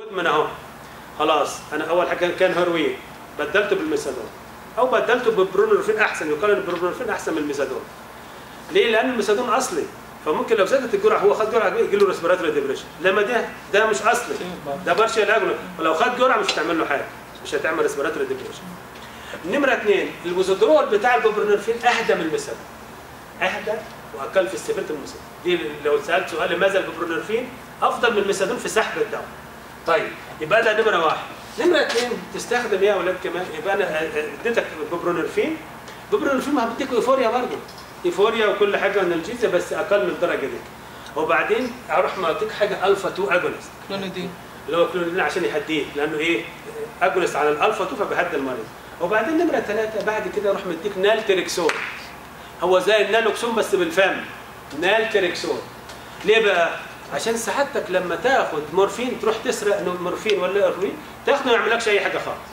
من اهو خلاص انا اول حاجه كان هيروين بدلته بالميثادون او بدلته ببرونورفين احسن يقال ان البرونورفين احسن من الميثادون ليه؟ لان الميثادون اصلي فممكن لو زادت الجرعه هو خد جرعه يجي له ريسبيراتوري ديبريشن لما ده ده مش اصلي ده بارشال اجنو ولو خد جرعه مش هتعمل له حاجه مش هتعمل ريسبيراتوري ديبريشن نمره اثنين الوزودرول بتاع البوبرنورفين اهدى من الميثادون اهدى واقل في استفاده الميثادون دي لو سالت سؤال لماذا البوبرنورفين افضل من الميثادون في سحب الدواء طيب يبقى ده نمره واحد نمره اثنين تستخدم ايه يا اولاد كمان يبقى انا اديتك بوبرونورفين بوبرونورفين ما بديك ايفوريا برضه ايفوريا وكل حاجه انالجيزيا بس اقل من الدرجه دي وبعدين اروح معطيك حاجه الفا 2 اجونست كلونيدين اللي هو كلونيدين عشان يهديه لانه ايه اجونست على الالفا 2 فبيهدي المريض وبعدين نمره ثلاثه بعد كده اروح مديك نالتريكسون هو زي النالوكسون بس بالفم نالتريكسون ليه بقى؟ عشان سعادتك لما تاخد مورفين تروح تسرق مورفين ولا اروين تاخده ما يعملكش اي حاجه خالص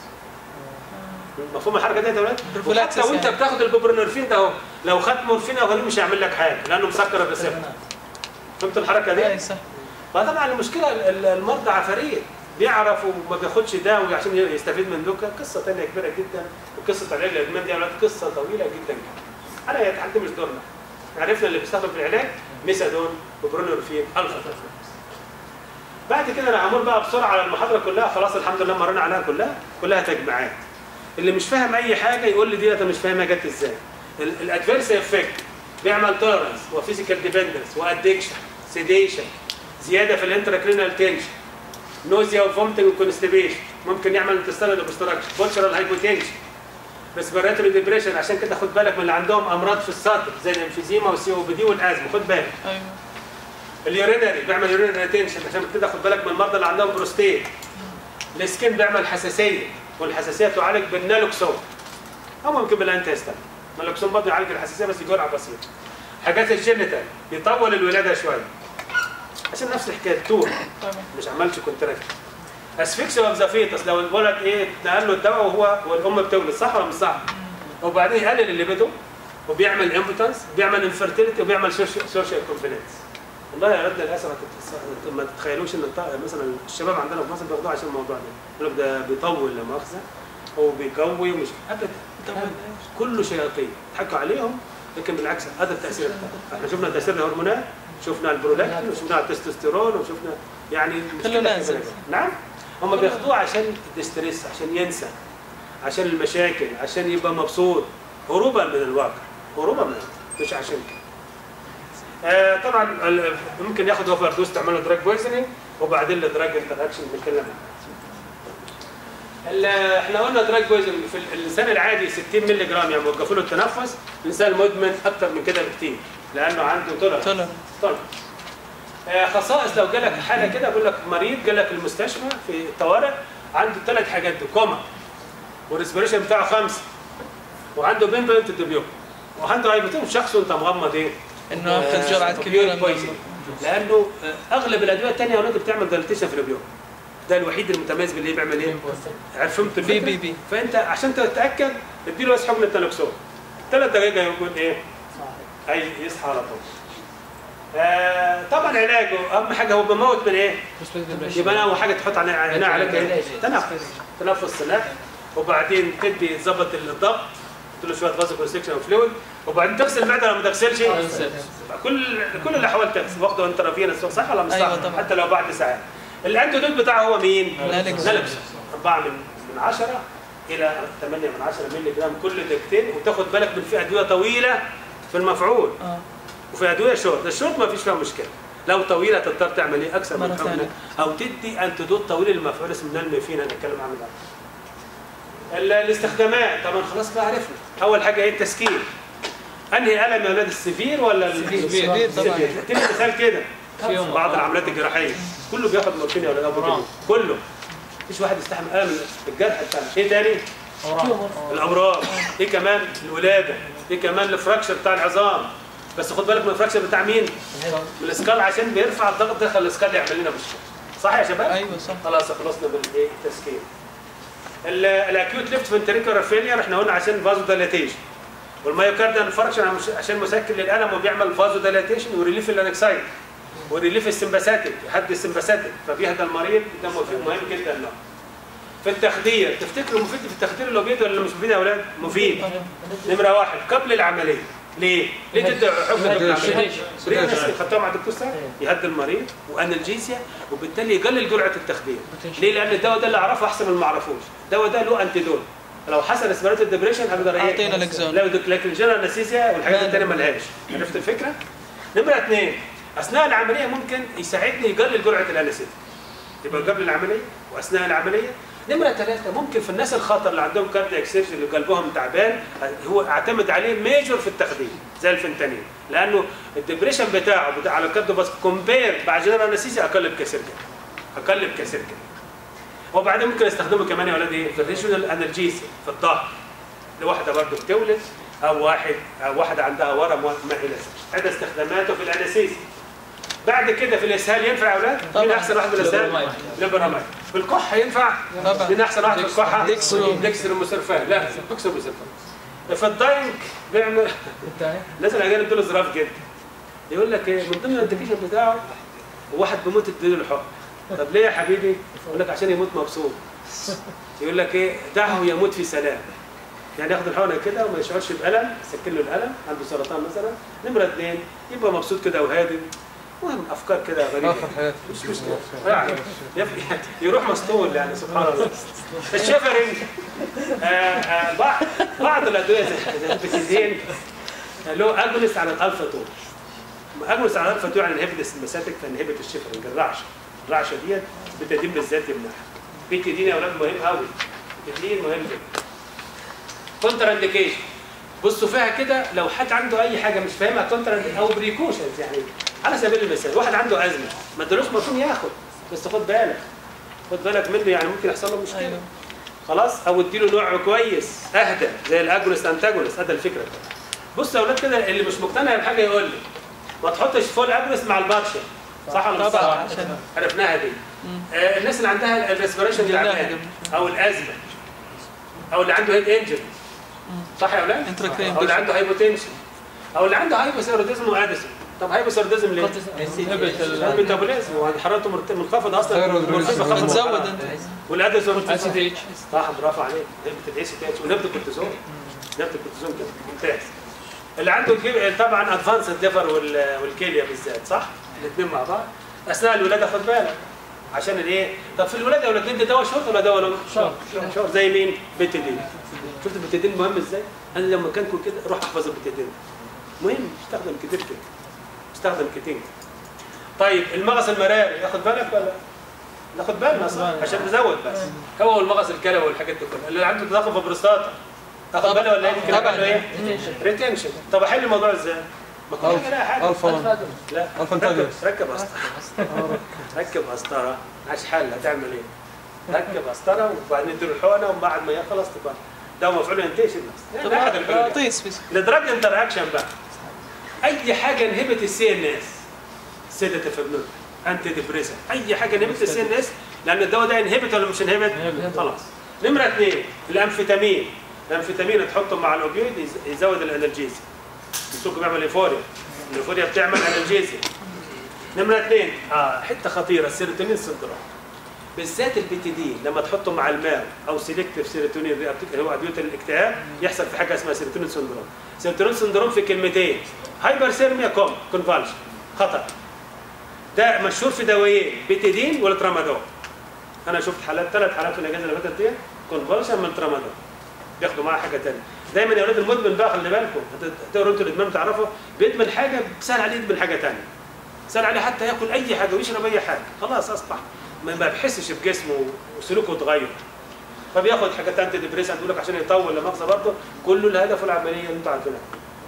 مفهوم الحركه دي يا ولاد؟ Prophylaxis وحتى وانت يعني. بتاخد البوبرنورفين ده اهو لو خدت مورفين او غيره مش هيعمل لك حاجه لانه مسكر الريسبتور فهمت الحركه دي؟ اي صح فطبعا المشكله ال- ال- المرضى عفاريت بيعرف وما بياخدش دواء عشان يستفيد من دوكا قصه ثانيه كبيره جدا وقصه علاج الادمان دي يا ولاد قصه طويله جدا جدا انا يا حد مش دورنا عرفنا اللي بيستخدم في العلاج ميثادون وبرونورفين الفا بعد كده انا همر بقى بسرعه على المحاضره كلها خلاص الحمد لله مرينا عليها كلها كلها تجميعات اللي مش فاهم اي حاجه يقول لي دي انا مش فاهمها جت ازاي الادفيرس افكت بيعمل تولرنس وفيزيكال ديبندنس وادكشن سيديشن زياده في الانتراكرينال تنشن نوزيا وفومتنج وكونستيبيشن ممكن يعمل انتستانال اوبستراكشن بوتشرال هايبوتنشن ريسبيراتوري ديبريشن عشان كده خد بالك من اللي عندهم امراض في الصدر زي الانفيزيما والسي او بي دي والازمه خد بالك ايوه اليورينري بيعمل يورينري ريتنشن عشان كده خد بالك من المرضى اللي عندهم بروستيت السكين بيعمل حساسيه والحساسيه تعالج بالنالوكسون او ممكن بالانتستان النالوكسون برضه يعالج الحساسيه بس جرعه بسيطه حاجات الجينيتال يطول الولاده شويه عشان نفس الحكايه تور طبعا مش عملش كونتراكت اسفكسيا اوف ذا فيتس لو الولد ايه اتنقل له الدواء وهو والام بتولد صح ولا مش صح؟ وبعدين يقلل الليبيدو وبيعمل امبوتنس بيعمل انفيرتيليتي وبيعمل سوشيال كونفيدنس والله يا رد للاسف هتتص- ما تتخيلوش ان الط- مثلا الشباب عندنا في مصر بياخدوه عشان الموضوع ده يقول لك ده بيطول لا مؤاخذه هو بيقوي ومش ابدا طبعا كله شياطين ضحكوا عليهم لكن بالعكس هذا التاثير بتاعه احنا شفنا تاثير الهرمونات شفنا البرولاكتين وشفنا التستوستيرون وشفنا يعني كله مشكلة نازل. كبيرة جداً. نعم هم بياخدوه عشان الستريس عشان ينسى عشان المشاكل عشان يبقى مبسوط هروبا من الواقع هروبا من الواقع مش عشان كده آه طبعا ال- ممكن ياخد اوفر دوز تعمل له دراج بويزنينج وبعدين الدراج انتراكشن بنتكلم عنها. ال- احنا قلنا دراج بويزنينج في ال- الانسان العادي 60 مللي جرام يعني وقفوا له التنفس الانسان المدمن اكثر من كده بكتير لانه عنده تولر طلع طيب آه، خصائص لو جالك حاله كده بقول لك مريض جالك المستشفى في الطوارئ عنده ثلاث حاجات دي كوما والريسبيريشن بتاعه خمسه وعنده بين بنت ديبيوم وعنده هايبوتين شخص وانت مغمض ايه؟ انه اخذ آه، جرعات كبيره من كويس لانه آه، اغلب الادويه الثانيه يا ولاد بتعمل دايليتيشن في الابيوم ده الوحيد المتميز باللي بيعمل ايه؟ عرفت بي الفكره؟ بي بي فانت عشان تتاكد اديله بس حقن التنكسون ثلاث دقائق هيكون ايه؟ هي يصحى على طول. آه طبعا علاجه اهم حاجه هو بموت من ايه؟ يبقى انا اول حاجه تحط عليه عينيه عليك ايه؟ تنفس تنفس سلاح وبعدين تدي تظبط الضغط تدي له شويه فازو كونستكشن فلويد وبعدين تغسل المعده لو ما تغسلش كل كل الاحوال تغسل واخده انترافينس صح ولا مش صح؟ أيوة طبعا. حتى لو بعد ساعات. الانتيدوت بتاعه هو مين؟ نالكس. نالكس 4 من من 10 الى 8 من 10 مللي جرام كل دقيقتين وتاخد بالك من في ادويه طويله في المفعول اه وفي ادويه شورت الشورت ما فيش فيها مشكله لو طويله تضطر تعمل ايه اكثر من مرة حقنه ثانية. او تدي انتيدوت طويل للمفعول اسمه نالميفين هنتكلم عنه بعد ال- الاستخدامات طبعا خلاص بقى عرفنا اول حاجه ايه التسكين انهي الم يا اولاد السفير ولا سفير. سفير طبعا. اديني مثال كده بعض العمليات الجراحيه كله بياخد مورفين يا اولاد أبو كده. كله مفيش واحد يستحمل الم الجرح بتاعنا ايه تاني الامراض ايه كمان الولاده ايه كمان الفراكشر بتاع العظام بس خد بالك من الفراكشر بتاع مين من الاسكال عشان بيرفع الضغط داخل الاسكال يعمل لنا مشكله صح يا شباب ايوه صح خلاص خلصنا بالايه التسكين ال- الاكيوت ليفت فنتريكولار فيلير احنا قلنا عشان فازو ديلاتيشن والمايوكارديال انفاركشن عشان مسكن للالم وبيعمل فازو ديلاتيشن وريليف الانكسايتي والريليف السمباثيك يهدي السمباثيك فبيهدى المريض ده مفيد مهم جدا له في التخدير تفتكروا مفيد في التخدير الاوبيد ولا مش مفيد يا اولاد؟ مفيد نمره واحد قبل العمليه ليه؟ ليه تدي حكم قبل العمليه؟ ليه الناس اللي خدتوها مع الدكتور سعد؟ يهدي المريض وانالجيزيا وبالتالي يقلل جرعه التخدير ليه؟ لان الدواء ده اللي اعرفه احسن من اللي ما اعرفوش الدواء ده له انتيدوت لو حصل اسبرات الدبريشن هقدر ايه؟ أعطينا الإكزون. لو لكن الجنرال انستيزيا والحاجات الثانيه ملهاش عرفت الفكره؟ نمره اثنين اثناء العمليه ممكن يساعدني يقلل جرعه الانستيزيا يبقى قبل العمليه واثناء العمليه نمره ثلاثه ممكن في الناس الخطر اللي عندهم كاردياك سيرجري اللي قلبهم تعبان هو اعتمد عليه ميجور في التخدير زي الفنتانيل لانه الدبريشن بتاعه بتاع على الكارديو بس كومبير مع جنرال انستيزيا اقل بكثير جدا اقل بكثير جدا وبعدين ممكن استخدمه كمان يا ولاد ايه في الريجونال انرجيسيا في الظهر لواحده برضه بتولد او واحد او واحده عندها ورم ما الى ذلك هذا استخداماته في الانستيزيا بعد كده في الاسهال ينفع يا اولاد؟ مين طبعاً. احسن واحد في الاسهال؟ ليبرامايد في الكحه ينفع؟ طبعاً. مين احسن واحد في الكحه؟ ديكسرو. ديكسرو مسرفان لا ديكسرو مسرفان في الداينك بيعمل الناس الاجانب دول ظراف جدا يقول لك ايه من ضمن الانديكيشن بتاعه واحد بيموت اديله الحق طب ليه يا حبيبي؟ يقول لك عشان يموت مبسوط يقول لك ايه دعه يموت في سلام يعني ياخد الحقنه كده وما يشعرش بألم يسكن له الألم عنده سرطان مثلا نمرة اثنين يبقى مبسوط كده وهادي المهم افكار كده غريبه اخر حياتي مش مشكله يعني يف- يروح مسطول يعني سبحان الله الشفرنج آه، آه، بعض بعض الادويه زي زي البتيزين له اجونست على الالفا 2 اجونست على الالفا 2 يعني انهبت السمباثيك فانهبت الشفرنج الرعشه الرعشه ديت بتدين بالذات يمنعها بتدين يا اولاد مهم قوي بتدين مهم جدا كونتر انديكيشن بصوا فيها كده لو حد عنده اي حاجه مش فاهمها كونتر او بريكوشنز يعني على سبيل المثال واحد عنده ازمه ما ادالوش مفهوم ياخد بس خد بالك خد بالك منه يعني ممكن يحصل له مشكله أيوة. خلاص او اديله نوع كويس اهدى زي الاجونست انتاجونست هذا الفكره بص يا اولاد كده اللي مش مقتنع بحاجه يقول لي ما تحطش فول اجونست مع البارشل صح ولا مش طبعا صح؟ عشان عرفناها دي آه الناس اللي عندها الريسبيريشن قلناها تعبان قبل. او الازمه او اللي عنده هيد انجري صح يا اولاد؟ انتراكرين او اللي عنده هايبوتنشن او اللي عنده هايبوثيروديزم واديسون طب هايبوثيروديزم ليه؟ الميتابوليزم وحرارته مرت- منخفضه اصلا ثيروديزم. المورفين بخفض بتزود الحرارة. انت والاديسون اسيد اتش صح برافو عليك نبت الاي سي تي اتش ونبت الكورتيزون نبت الكورتيزون كده ممتاز اللي عنده الجيب- طبعا ادفانس الليفر وال- والكليه بالذات صح؟ الاثنين مع بعض اثناء الولاده خد بالك عشان الايه؟ طب في الولاده ولا ندي دواء شرط ولا دواء لون؟ شرط. شرط زي مين؟ بيتيدين شفت البيتيدين مهم ازاي؟ انا لما كان كل كده روح احفظ البيتيدين مهم استخدم كتير كده استخدم كتير طيب المغص المراري ياخد بالك ولا؟ ناخد بالنا صح عشان نزود بس هو والمغص الكلوي والحاجات دي كلها اللي عنده تضخم في البروستاتا اخد بالي ولا يمكن طبعاً. اعمل له ايه؟ ريتنشن طب احل الموضوع ازاي؟ ما كل حاجه لها حاجه الفا 1 لا ألفا ركب انتاجونست. ركب قسطره ركب قسطره عاش حل هتعمل ايه؟ ركب قسطره وبعدين نديله الحقنه وبعد ما يخلص تبقى ده مفعول ينتشر بس طب ده احد الحلول اعطيه سبيس الدراج انتر اكشن بقى اي حاجه انهبت السي ان اس سيداتيف انتي ديبريسن اي حاجه انهبت السي ان اس لان الدواء ده انهبت ولا مش انهبت خلاص نمره اثنين الامفيتامين الامفيتامين تحطه مع الاوبيويد يز- يزود الانرجيزيا السكر بيعمل ايفوريا الايفوريا بتعمل انرجيزيا نمره اثنين اه حته خطيره السيروتونين سندروم بالذات البيتيدين لما تحطه مع الماء او سيلكتيف سيروتونين ريابتيك اللي هو ادويه الاكتئاب يحصل في حاجه اسمها سيروتونين سندروم سيروتونين سندروم في كلمتين هايبرسيرميا كوم كونفالشن خطر ده مشهور في دوايين بيتيدين والترامادول انا شفت حالات ثلاث حالات في الاجازه اللي فاتت دي كونفالشن من ترامادول بياخدوا معاه حاجه ثانيه دايما يا اولاد المدمن بقى خلي بالكم هتقدروا انتوا الادمان تعرفوا بيدمن حاجه سهل عليه يدمن حاجه ثانيه سهل عليه حتى ياكل اي حاجه ويشرب اي حاجه خلاص اصبح ما ما بيحسش بجسمه وسلوكه اتغير فبياخد حاجات انتي ديبريسنت يقول لك عشان يطول لا مؤاخذه برضه كله الهدف العمليه اللي انتوا عارفينها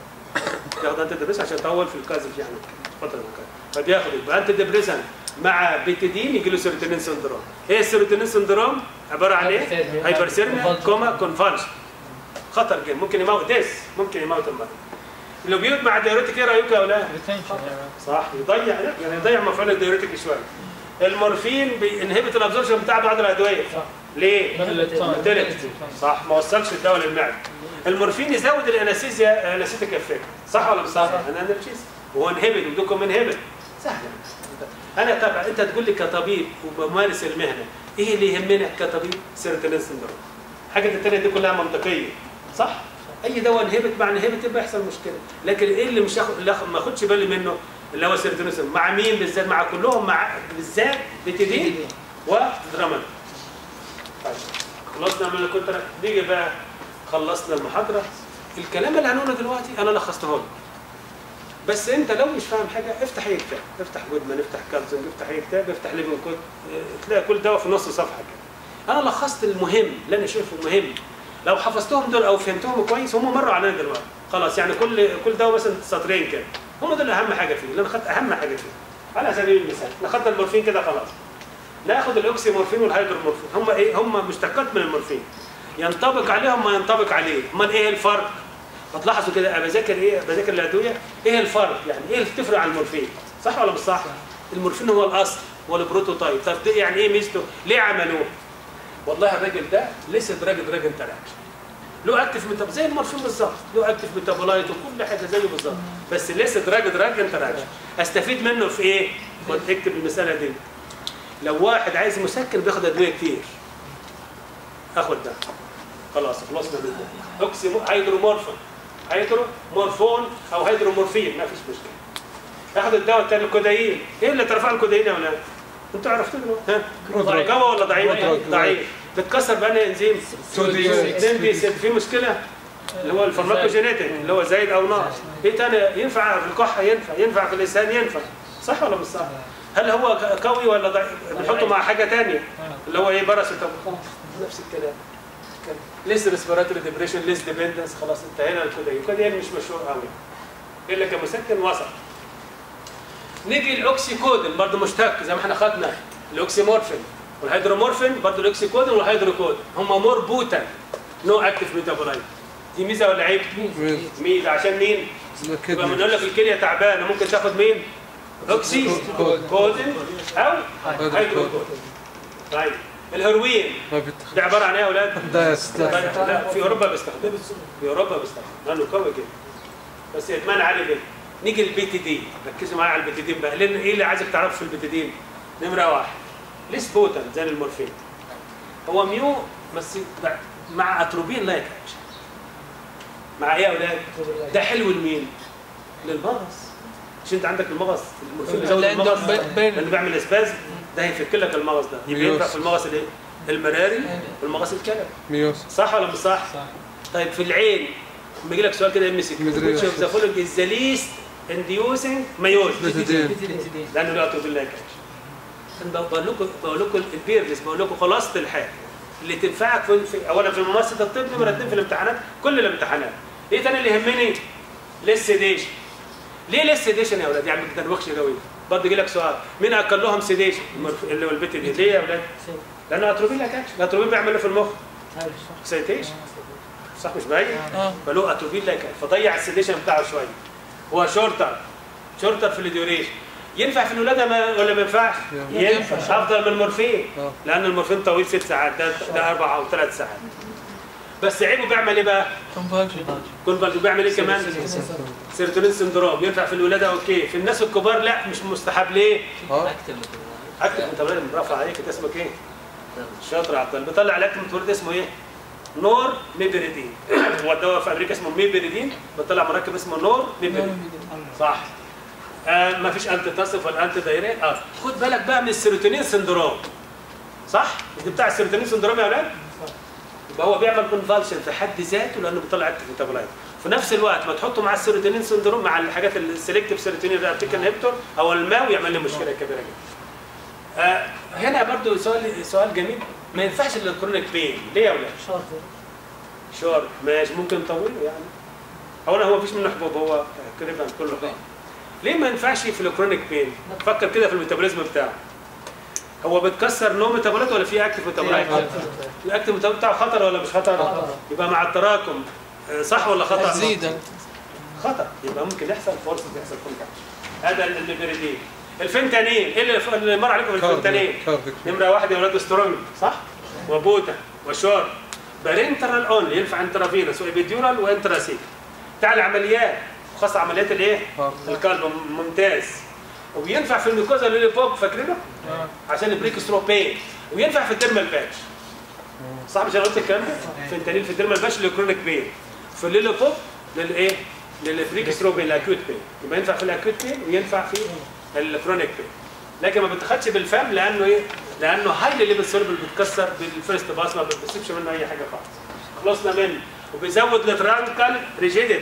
ياخد انتي ديبريسنت عشان يطول في الكازف يعني فتره من الكازف فبياخد يبقى انتي ديبريسنت مع بيتيدين يجي له سيروتونين سندروم ايه السيروتونين سندروم عباره عن ايه هايبرسيرميا كوما كونفالشن خطر جدا ممكن يموت ديس ممكن يموت المرض الاوبيوت مع الديوريتك ايه رايكم يا اولاد صح يضيع يعني يضيع مفعول الديوريتك شويه المورفين بينهبت الابزوربشن بتاع بعض الادويه صح. ليه؟ Motility. موتيليتي صح ما وصلش الدواء للمعده المورفين يزود الانستيزيا انستيك افكت صح ولا مش صح؟ انا انرجيز وهو انهبت ودوكم انهبت سهله انا تبع انت تقول لي كطبيب وبمارس المهنه ايه اللي يهمنا كطبيب سيروتونين سندروم حاجه التانيه دي كلها منطقيه صح اي دواء انهبت مع انهبت يبقى يحصل مشكله لكن ايه اللي مش هاخد اللي هاخد- ما اخدش بالي منه اللي هو سيروتونين سندروم مع مين بالذات مع كلهم مع بالذات بتدين ودرامات طيب خلصنا من اللي كنت أنا- نيجي بقى خلصنا المحاضره الكلام اللي هنقوله دلوقتي انا لخصته لك بس انت لو مش فاهم حاجه افتح اي كتاب افتح جودمان افتح كالزون افتح اي كتاب افتح ليفن كود اه، تلاقي كل دواء في نص صفحه كده انا لخصت المهم اللي انا شايفه مهم لو حفظتهم دول او فهمتهم كويس هم مروا علينا دلوقتي خلاص يعني كل كل دواء مثلا سطرين كده هم دول اهم حاجه فيه اللي انا خدت اهم حاجه فيه على سبيل المثال احنا خدنا المورفين كده خلاص ناخد الاوكسي مورفين والهيدرومورفين هم ايه هم مشتقات من المورفين ينطبق عليهم ما ينطبق عليه امال ايه الفرق هتلاحظوا كده أنا بذاكر ايه بذاكر الادويه ايه الفرق يعني ايه اللي بتفرق عن المورفين صح ولا مش صح المورفين هو الاصل هو البروتوتايب طب ده يعني ايه ميزته ليه عملوه والله الراجل ده لسه دراج دراج انتراكشن له اكتف ميتاب زي المورفين بالظبط له اكتف ميتابولايت وكل حاجه زيه بالظبط بس لسه دراج دراج انتراكشن استفيد منه في ايه خد اكتب المساله دي لو واحد عايز مسكن بياخد ادويه كتير اخد ده خلاص خلصنا من ده اوكسي هيدرومورفين هيدرومورفون او هيدرومورفين ما فيش مشكله اخد الدواء الثاني الكودايين ايه اللي ترفع الكودايين يا ولاد انتوا عرفتوا ها برودراج. قوي ولا ضعيف برودراج. ضعيف بتكسر بأنهي انزيم سوديوم. 2 بي 6 في مشكله اللي هو الفارماكوجينيتك اللي هو زايد او ناقص ايه تاني ينفع في الكحه ينفع ينفع في اللسان ينفع صح ولا مش صح هل هو ك- قوي ولا ضعيف بنحطه مع حاجه تانية اللي هو ايه باراسيتامول نفس الكلام ليس ريسبيراتوري ديبريشن ليس ديبندنس خلاص انتهينا الكودايين الكودايين مش مشهور قوي الا كمسكن وسط نيجي الاوكسيكودين برضه مشتق زي ما احنا خدنا الاوكسيمورفين والهيدرومورفين برضه الاوكسيكودين والهيدروكودين هم مور بوتن نو اكتف ميتابولايت دي ميزه ولا عيب؟ ميزه عشان مين؟ يبقى بنقول لك الكليه تعبانه ممكن تاخد مين؟ اوكسي كودين او هيدروكودين طيب الهيروين ما بيتخ... ده عباره عن ايه يا اولاد؟ ده طيب، يستاهل لا في اوروبا بيستخدم في اوروبا بيستخدم لانه قوي جدا بس ادمان عالي جدا نيجي للبيتيدين ركزوا معايا على البيتيدين بقى لان ايه اللي عايزك تعرفه في البيتيدين نمره واحد ليس بوتن زي المورفين هو ميو بس مع اتروبين لايك اكشن مع ايه يا اولاد؟ ده حلو لمين؟ للمغص مش انت عندك المغص المورفين بيزود اللي عنده المغص بين- بين- لانه بيعمل اسباز ده هيفك لك المغص ده يبقى ميوس. ينفع في المغص الايه؟ المراري والمغص الكلوي ميوس صح ولا مش صح؟ صح طيب في العين لما يجي لك سؤال كده ام سي كيو مدري which of the following is the least inducing meiosis بتدين لانه لا تقول لك انا بقول لكم بقول لكم البيرلس بقول لكم خلاصه الحال اللي تنفعك في, في اولا في ممارسه الطب نمره اثنين في الامتحانات كل الامتحانات ايه تاني اللي يهمني؟ للسيديشن ليه للسيديشن يا اولاد يعني ما تدروخش قوي برضه يجي لك سؤال مين اكل لهم سيديشن اللي هو البت دي ليه يا اولاد؟ لانه اتروبين لا كاتش الاتروبين بيعمل ايه في المخ؟ سيتيشن صح مش باين؟ اه فله اتروبين لا كاتش فضيع السيديشن بتاعه شويه هو شورتر شورتر في الديوريشن ينفع في الولاده ما ولا ما ينفعش؟ ينفع. ينفع افضل من المورفين اه لان المورفين طويل ست ساعات ده ده اربع او ثلاث ساعات بس عيبه بيعمل ايه بقى؟ كونفرجن كونفرج بيعمل ايه كمان؟ سيروتونين سندروم ينفع في الولاده اوكي في الناس الكبار لا مش مستحب ليه؟ اه اكتب انت بقى برافو عليك انت اسمك ايه؟ شاطر يا عبد الله بيطلع علاج متولد اسمه ايه؟ نور ميبريدين هو الدواء في امريكا اسمه ميبريدين بيطلع مركب اسمه نور ميبريدين صح آه ما فيش انتي تصف ولا انتي دايرين اه خد بالك بقى من السيروتونين سندروم صح؟ مش دي بتاع السيروتونين سندروم يا اولاد؟ يبقى هو بيعمل كونفالشن في حد ذاته لانه بيطلع اكتف ميتابولايت في نفس الوقت ما تحطه مع السيروتونين سندروم مع الحاجات السلكتيف سيروتونين ريابتيك انهبيتور او الماو يعمل لي مشكله كبيره جدا. آه هنا برضو سؤال سؤال جميل ما ينفعش للكرونيك بين ليه يا اولاد؟ شورت ماشي ممكن نطوله يعني اولا هو مفيش منه حبوب هو تقريبا كله حبوب ليه ما ينفعش في الكرونيك بين؟ فكر كده في الميتابوليزم بتاعه هو بتكسر نوع ميتابوليت ولا في اكتف ميتابوليت؟ الاكتف ميتابوليت بتاعه خطر ولا مش خطر؟ خطر. يبقى مع التراكم آه، صح ولا خطر؟ تزيد خطر يبقى ممكن يحصل فرصه يحصل كونتاكت هذا الليبريدين الفنتانيل ايه اللي- اللي مر عليكم في الفنتانيل؟ كارديك نمره واحد يا اولاد سترونج صح؟ وبوتا وشور بارنترال اونلي ينفع انترافينوس وابيديورال وانتراسيك بتاع العمليات خاصه عمليات الايه؟ آه. القلب ممتاز وبينفع في الميكوزا لولي بوب فاكرينه؟ اه عشان البريك سترو بين وينفع في الديرمال باتش صح مش انا قلت الكلام ده؟ فنتانيل في الديرمال باتش للكرونيك بين في الليلو بوب للايه؟ للبريك سترو بين الاكيوت بين يبقى ينفع في الاكيوت بين وينفع في الكرونيك بين لكن ما بتاخدش بالفم لانه ايه؟ لانه هايلي ليفل سيربل بتكسر بالفيرست باس ما بتسيبش منه اي حاجه خالص خلصنا منه وبيزود الترانكال ريجيديتي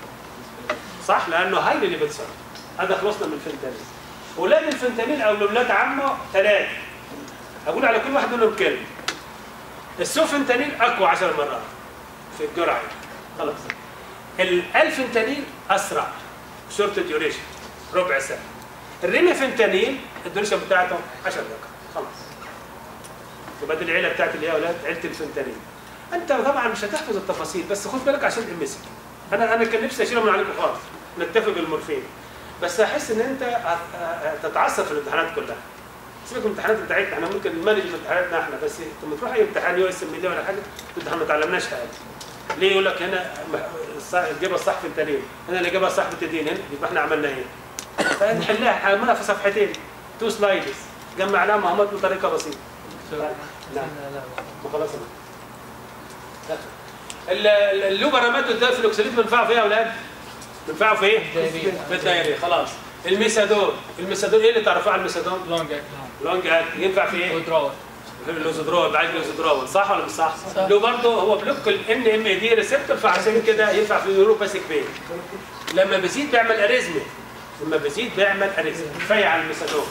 صح لانه هايلي ليفل سيربل هذا خلصنا من الفنتانيل اولاد الفنتانيل او اولاد عمه ثلاثه اقول على كل واحد منهم كلمه السوفنتانيل اقوى 10 مرات في الجرعه خلاص الالفنتانيل اسرع شورت ديوريشن ربع ساعه الريميفنتانيل الديوريشن بتاعته 10 دقائق خلاص يبقى دي العيله بتاعت اللي هي اولاد عيله الفنتانيل انت طبعا مش هتحفظ التفاصيل بس خد بالك عشان امسك انا انا كان نفسي اشيلها من عليكم خالص نتفق بالمورفين بس احس ان انت هت- هتتعصب في الامتحانات كلها سيبك من الامتحانات بتاعتنا احنا ممكن نمانج امتحاناتنا احنا بس لما تروح اي امتحان يو اس ام ولا حاجه انت ما اتعلمناش حاجه ليه يقول لك هنا الصح- الاجابه الصح في التانيين هنا الاجابه الصح في التدين هنا يبقى احنا عملنا ايه؟ فنحلها عملها في صفحتين تو سلايدز جمعناها معلومات بطريقه بسيطه لا لا لا ما خلاص أنا. لا. ال- ال- اللوبرامات ده في الاكسليت بنفعه في ايه يا اولاد؟ بنفعه في ايه؟ دايرية. في الدايريه خلاص الميسادون الميسادون ايه اللي تعرفوه عن الميسادون؟ لونج اكت لونج اكت ينفع في ايه؟ ودراور اللوزودرول بعد اللوزودرول صح ولا مش صح؟ صح. له برضه هو بلوك الان ام دي ريسبتور فعشان كده ينفع في النيوروباثيك بين لما بيزيد بيعمل اريزمي لما بيزيد بيعمل اريزمي كفايه على الميسادون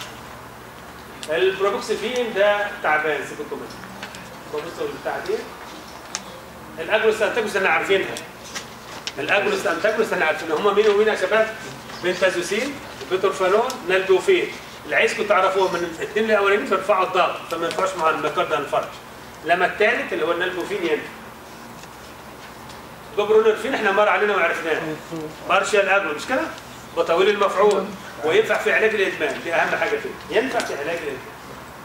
البروبوكسيفين ده تعبان سيبكم منه البروبوكسيفين بتاع دي الاجلوس انتاجوس احنا عارفينها الاجلوس انتاجوس احنا عارفينها هم مين ومين يا شباب؟ بنتازوسين وبيتورفانون نالدوفين اللي عايزكم تعرفوه من الاثنين الاولانيين بيرفعوا الضغط فما ينفعش مع الميكارديال انفاركت لما الثالث اللي هو النالدوفين ينفع جبرونورفين احنا مر علينا وعرفناه بارشال اجلو مش كده؟ وطويل المفعول وينفع في علاج الادمان دي اهم حاجه فيه ينفع في علاج الادمان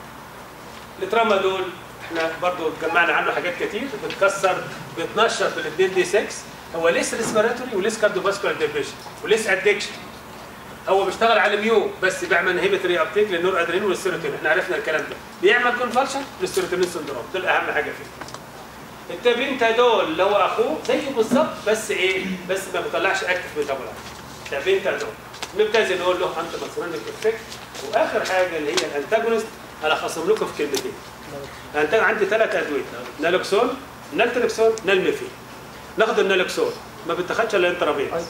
الترامادول احنا برضو جمعنا عنه حاجات كتير بتكسر بتنشط بالاثنين دي 6 هو ليس ريسبيراتوري وليس كارديوفاسكولار ديبريشن وليس ادكشن هو بيشتغل على ميو بس بيعمل انهبيتوري ابتيك للنور ادرينال والسيروتونين احنا عرفنا الكلام ده بيعمل كونفالشن للسيروتونين سندروم دول اهم حاجه فيه التابينتادول اللي هو اخوه زيه بالظبط بس ايه بس ما بيطلعش اكتف ميتابولايت تابينتادول نبتدي نقول له انت مسرينك افكت واخر حاجه اللي هي الانتاجونست هلخصهم لكم في كلمتين انت عندي ثلاث ادويه نالوكسون نالتريكسون نالميفين ناخد النالوكسون ما بتاخدش الا انترافينوس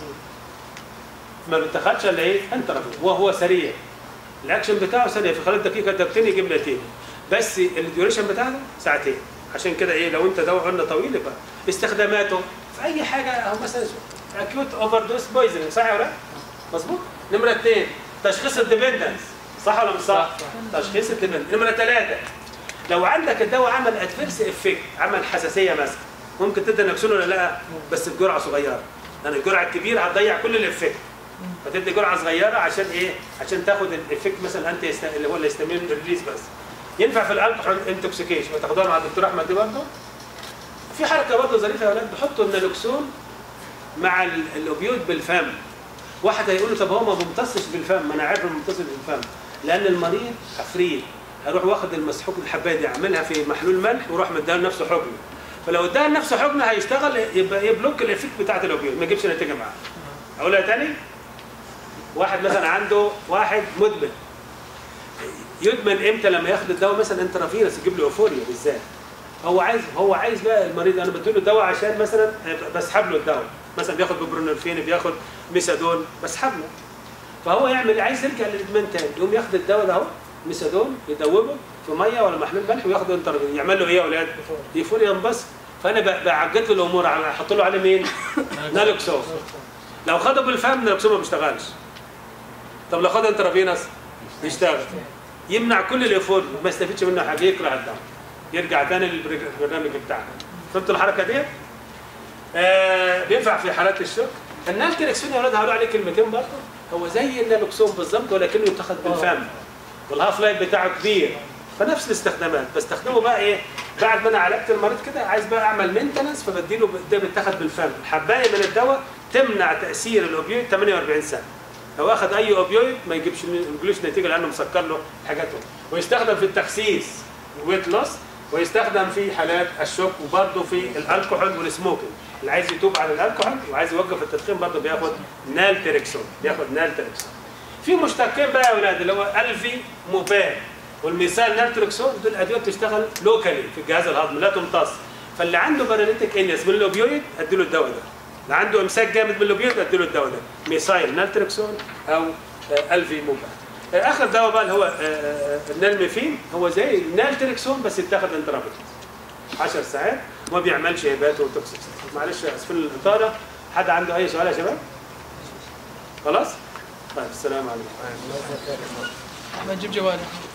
ما بتاخدش الا ايه انترافينوس وهو سريع الاكشن بتاعه سريع في خلال دقيقه دقيقتين يجيب نتيجه بس الديوريشن بتاعته ساعتين عشان كده ايه لو انت دواء قلنا طويل يبقى استخداماته في اي حاجه او مثلا اكيوت اوفر دوز بويزنج صح ولا لا؟ مظبوط نمره اثنين تشخيص الديبندنس صح ولا مش صح؟ تشخيص الديبندنس نمره ثلاثه لو عندك الدواء عمل ادفيرس افكت عمل حساسيه مثلا ممكن تدي نكسون ولا لا بس بجرعه صغيره لان الجرعه الكبيره هتضيع كل الافكت فتدي جرعه صغيره عشان ايه عشان تاخد الافكت مثلا انت اللي هو الاستامين ريليز بس ينفع في الالكحول انتوكسيكيشن وتاخدوها مع الدكتور احمد دي برضه في حركه برضه ظريفه يا اولاد بيحطوا النالوكسون مع ال- الاوبيويد بالفم واحد هيقول له طب هو ما بيمتصش بالفم ما انا عارف انه بيمتص بالفم لان المريض عفريت هيروح واخد المسحوق الحبايه دي يعملها في محلول ملح ويروح مديها لنفسه حقنه فلو اداها لنفسه حقنه هيشتغل يبقى يبلوك الافكت بتاعت الاوبيويد ما يجيبش نتيجه معاه اقولها تاني واحد مثلا عنده واحد مدمن يدمن امتى لما ياخد الدواء مثلا انترافيروس يجيب له ايفوريا بالذات هو عايز هو عايز بقى المريض انا بديله الدواء عشان مثلا بسحب له الدواء مثلا بياخد ببرونورفين بياخد ميسادون بسحب له فهو يعمل عايز يرجع للادمان تاني يقوم ياخد الدواء ده اهو ميسادون يدوبه في ميه ولا محلول ملح وياخده انترافيروس يعمل له ايه يا اولاد؟ ايفوريا ينبسط فانا ب- بعجل له الامور احط له عليه مين؟ نالوكسون لو خده بالفم نالوكسون ما بيشتغلش طب لو خد انترافينوس يشتغل يمنع كل الايفوريا ما يستفيدش منه حاجه يكره الدواء يرجع تاني للبرنامج بتاعنا فهمتوا الحركه دي؟ آه بينفع في حالات الشك النالتريكسون يا اولاد هقول عليه كلمتين برضه هو زي النالوكسون بالظبط ولكنه يتاخد بالفم والهاف لايف بتاعه كبير فنفس الاستخدامات بستخدمه بقى ايه بعد ما انا عالجت المريض كده عايز بقى اعمل مينتنس فبديله ب- ده بيتاخد بالفم الحبايه من الدواء تمنع تاثير الاوبيويد 48 سنه لو اخذ اي اوبيويد ما يجيبش ما يجيبلوش نتيجه لانه مسكر له حاجاته ويستخدم في التخسيس ويت لوس ويستخدم في حالات الشوك وبرضه في الكحول والسموكينج اللي عايز يتوب على الكحول وعايز يوقف التدخين برضه بياخد نالتريكسون بياخد نالتريكسون في مشتقين بقى يا اولاد اللي هو الفي موبان والميثال نالتريكسون دول ادويه بتشتغل لوكالي في الجهاز الهضمي لا تمتص فاللي عنده باراليتيك انيس من الاوبيويد اديله الدواء ده اللي عنده امساك جامد من الاوبيويد اديله الدواء ده ميثايل نالتريكسون او آه، الفي موبان آه، اخر دواء بقى اللي هو آه، آه، النالميفين هو زي النالتريكسون بس يتاخد انترافيتوس 10 ساعات وما بيعملش هبات وتوكسيس معلش اسفين الاطاله حد عنده اي سؤال يا شباب خلاص طيب السلام عليكم احمد جيب جوالك